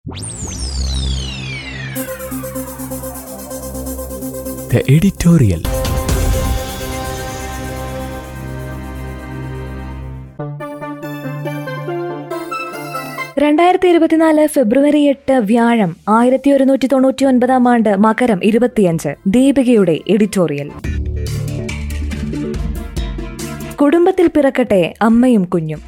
The editorial. രണ്ടായിരത്തി ഇരുപത്തിനാല് ഫെബ്രുവരി എട്ട് വ്യാഴം ആയിരത്തി ഒരുന്നൂറ്റി തൊണ്ണൂറ്റി ഒൻപതാം ആണ്ട് മകരം ഇരുപത്തിയഞ്ച് ദീപികയുടെ എഡിറ്റോറിയൽ കുടുംബത്തിൽ പിറക്കട്ടെ അമ്മയും കുഞ്ഞും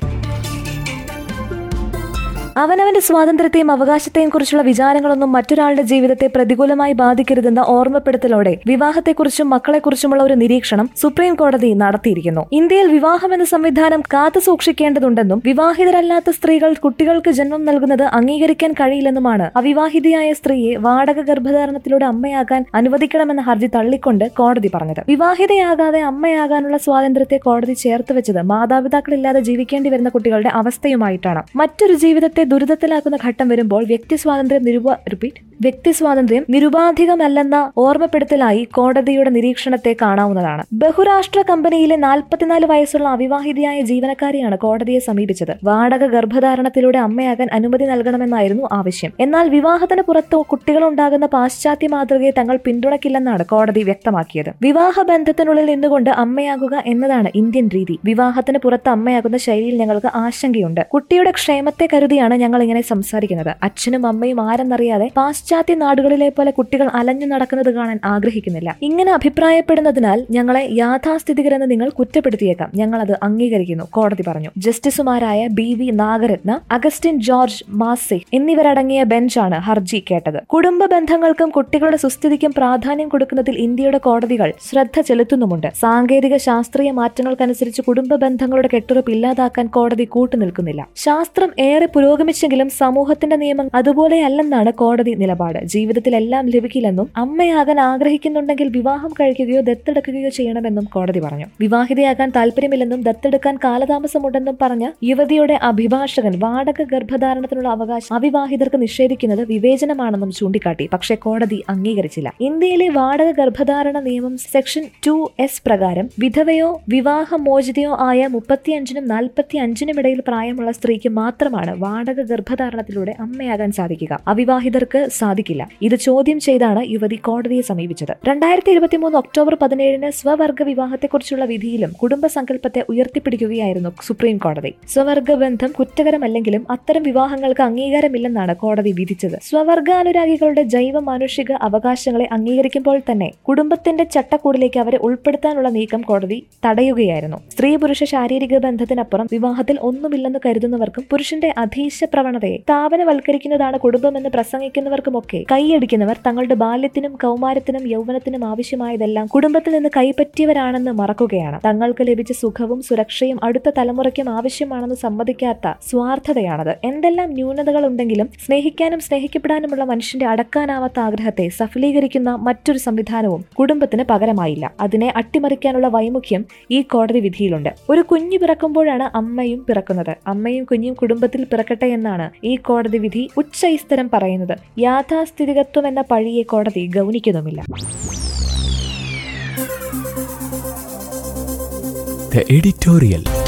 അവനവന്റെ സ്വാതന്ത്ര്യത്തെയും അവകാശത്തെയും കുറിച്ചുള്ള വിചാരങ്ങളൊന്നും മറ്റൊരാളുടെ ജീവിതത്തെ പ്രതികൂലമായി ബാധിക്കരുതെന്ന ഓർമ്മപ്പെടുത്തലോടെ വിവാഹത്തെക്കുറിച്ചും മക്കളെക്കുറിച്ചുമുള്ള ഒരു നിരീക്ഷണം സുപ്രീം കോടതി നടത്തിയിരിക്കുന്നു ഇന്ത്യയിൽ വിവാഹം എന്ന സംവിധാനം കാത്തു സൂക്ഷിക്കേണ്ടതുണ്ടെന്നും വിവാഹിതരല്ലാത്ത സ്ത്രീകൾ കുട്ടികൾക്ക് ജന്മം നൽകുന്നത് അംഗീകരിക്കാൻ കഴിയില്ലെന്നുമാണ് അവിവാഹിതയായ സ്ത്രീയെ വാടക ഗർഭധാരണത്തിലൂടെ അമ്മയാകാൻ അനുവദിക്കണമെന്ന ഹർജി തള്ളിക്കൊണ്ട് കോടതി പറഞ്ഞത് വിവാഹിതയാകാതെ അമ്മയാകാനുള്ള സ്വാതന്ത്ര്യത്തെ കോടതി ചേർത്ത് വെച്ചത് മാതാപിതാക്കളില്ലാതെ ജീവിക്കേണ്ടി വരുന്ന കുട്ടികളുടെ അവസ്ഥയുമായിട്ടാണ് മറ്റൊരു ജീവിതത്തെ ദുരിതത്തിലാക്കുന്ന ഘട്ടം വരുമ്പോൾ വ്യക്തി സ്വാതന്ത്ര്യം നിരുപ റിപ്പീറ്റ് വ്യക്തി സ്വാതന്ത്ര്യം നിരുപാധികമല്ലെന്ന ഓർമ്മപ്പെടുത്തലായി കോടതിയുടെ നിരീക്ഷണത്തെ കാണാവുന്നതാണ് ബഹുരാഷ്ട്ര കമ്പനിയിലെ നാൽപ്പത്തിനാല് വയസ്സുള്ള അവിവാഹിതയായ ജീവനക്കാരിയാണ് കോടതിയെ സമീപിച്ചത് വാടക ഗർഭധാരണത്തിലൂടെ അമ്മയാകാൻ അനുമതി നൽകണമെന്നായിരുന്നു ആവശ്യം എന്നാൽ വിവാഹത്തിന് പുറത്ത് കുട്ടികളുണ്ടാകുന്ന പാശ്ചാത്യ മാതൃകയെ തങ്ങൾ പിന്തുണയ്ക്കില്ലെന്നാണ് കോടതി വ്യക്തമാക്കിയത് വിവാഹ ബന്ധത്തിനുള്ളിൽ നിന്നുകൊണ്ട് അമ്മയാകുക എന്നതാണ് ഇന്ത്യൻ രീതി വിവാഹത്തിന് പുറത്ത് അമ്മയാകുന്ന ശൈലിയിൽ ഞങ്ങൾക്ക് ആശങ്കയുണ്ട് കുട്ടിയുടെ ക്ഷേമത്തെ കരുതിയാണ് ഞങ്ങൾ ഇങ്ങനെ സംസാരിക്കുന്നത് അച്ഛനും അമ്മയും ആരെന്നറിയാതെ പാശ്ചാത്യ നാടുകളിലെ പോലെ കുട്ടികൾ അലഞ്ഞു നടക്കുന്നത് കാണാൻ ആഗ്രഹിക്കുന്നില്ല ഇങ്ങനെ അഭിപ്രായപ്പെടുന്നതിനാൽ ഞങ്ങളെ യാഥാസ്ഥിതികരെന്ന് നിങ്ങൾ കുറ്റപ്പെടുത്തിയേക്കാം ഞങ്ങൾ അത് അംഗീകരിക്കുന്നു കോടതി പറഞ്ഞു ജസ്റ്റിസുമാരായ ബി വി നാഗരത്ന അഗസ്റ്റിൻ ജോർജ് മാസെ എന്നിവരടങ്ങിയ ബെഞ്ചാണ് ഹർജി കേട്ടത് കുടുംബ ബന്ധങ്ങൾക്കും കുട്ടികളുടെ സുസ്ഥിതിക്കും പ്രാധാന്യം കൊടുക്കുന്നതിൽ ഇന്ത്യയുടെ കോടതികൾ ശ്രദ്ധ ചെലുത്തുന്നുമുണ്ട് സാങ്കേതിക ശാസ്ത്രീയ മാറ്റങ്ങൾക്കനുസരിച്ച് കുടുംബ ബന്ധങ്ങളുടെ കെട്ടുറപ്പ് ഇല്ലാതാക്കാൻ കോടതി കൂട്ടുനിൽക്കുന്നില്ല ശാസ്ത്രം ഏറെ പുരോഗമിച്ചെങ്കിലും സമൂഹത്തിന്റെ നിയമം അതുപോലെയല്ലെന്നാണ് കോടതി നിലപാട് ജീവിതത്തിൽ എല്ലാം ലഭിക്കില്ലെന്നും അമ്മയാകാൻ ആഗ്രഹിക്കുന്നുണ്ടെങ്കിൽ വിവാഹം കഴിക്കുകയോ ദത്തെടുക്കുകയോ ചെയ്യണമെന്നും കോടതി പറഞ്ഞു വിവാഹിതയാകാൻ താല്പര്യമില്ലെന്നും ദത്തെടുക്കാൻ കാലതാമസമുണ്ടെന്നും പറഞ്ഞ യുവതിയുടെ അഭിഭാഷകൻ വാടക ഗർഭധാരണത്തിനുള്ള അവകാശം അവിവാഹിതർക്ക് നിഷേധിക്കുന്നത് വിവേചനമാണെന്നും ചൂണ്ടിക്കാട്ടി പക്ഷേ കോടതി അംഗീകരിച്ചില്ല ഇന്ത്യയിലെ വാടക ഗർഭധാരണ നിയമം സെക്ഷൻ ടു എസ് പ്രകാരം വിധവയോ വിവാഹമോചിതയോ ആയ മുപ്പത്തിയഞ്ചിനും നാൽപ്പത്തി അഞ്ചിനും ഇടയിൽ പ്രായമുള്ള സ്ത്രീക്ക് മാത്രമാണ് വാടക ഗർഭധാരണത്തിലൂടെ അമ്മയാകാൻ സാധിക്കുക അവിവാഹിതർക്ക് സാധിക്കില്ല ഇത് ചോദ്യം ചെയ്താണ് യുവതി കോടതിയെ സമീപിച്ചത് രണ്ടായിരത്തി ഇരുപത്തിമൂന്ന് ഒക്ടോബർ പതിനേഴിന് സ്വവർഗ വിവാഹത്തെക്കുറിച്ചുള്ള വിധിയിലും കുടുംബ സങ്കല്പത്തെ ഉയർത്തിപ്പിടിക്കുകയായിരുന്നു സുപ്രീം കോടതി സ്വവർഗ ബന്ധം കുറ്റകരമല്ലെങ്കിലും അത്തരം വിവാഹങ്ങൾക്ക് അംഗീകാരമില്ലെന്നാണ് കോടതി വിധിച്ചത് സ്വവർഗാനുരാഗികളുടെ ജൈവ മാനുഷിക അവകാശങ്ങളെ അംഗീകരിക്കുമ്പോൾ തന്നെ കുടുംബത്തിന്റെ ചട്ടക്കൂടിലേക്ക് അവരെ ഉൾപ്പെടുത്താനുള്ള നീക്കം കോടതി തടയുകയായിരുന്നു സ്ത്രീ പുരുഷ ശാരീരിക ബന്ധത്തിനപ്പുറം വിവാഹത്തിൽ ഒന്നുമില്ലെന്ന് കരുതുന്നവർക്കും പുരുഷന്റെ അധീശ പ്രവണതയെ സ്ഥാപനവൽക്കരിക്കുന്നതാണ് കുടുംബമെന്ന് പ്രസംഗിക്കുന്നവർക്കുമൊക്കെ കൈയടിക്കുന്നവർ തങ്ങളുടെ ബാല്യത്തിനും കൗമാരത്തിനും യൗവനത്തിനും ആവശ്യമായതെല്ലാം കുടുംബത്തിൽ നിന്ന് കൈപ്പറ്റിയവരാണെന്ന് മറക്കുകയാണ് തങ്ങൾക്ക് ലഭിച്ച സുഖവും സുരക്ഷയും അടുത്ത തലമുറയ്ക്കും ആവശ്യമാണെന്ന് സമ്മതിക്കാത്ത സ്വാർത്ഥതയാണത് എന്തെല്ലാം ന്യൂനതകൾ ഉണ്ടെങ്കിലും സ്നേഹിക്കാനും സ്നേഹിക്കപ്പെടാനുമുള്ള മനുഷ്യന്റെ അടക്കാനാവാത്ത ആഗ്രഹത്തെ സഫലീകരിക്കുന്ന മറ്റൊരു സംവിധാനവും കുടുംബത്തിന് പകരമായില്ല അതിനെ അട്ടിമറിക്കാനുള്ള വൈമുഖ്യം ഈ കോടതി വിധിയിലുണ്ട് ഒരു കുഞ്ഞു പിറക്കുമ്പോഴാണ് അമ്മയും പിറക്കുന്നത് അമ്മയും കുഞ്ഞും കുടുംബത്തിൽ പിറക്കട്ടെ എന്നാണ് ഈ കോടതി വിധി ഉച്ചൈസ്തരം പറയുന്നത് യാഥാസ്ഥിതികത്വം എന്ന പഴിയെ കോടതി ഗൗനിക്കുന്നുമില്ല The editorial.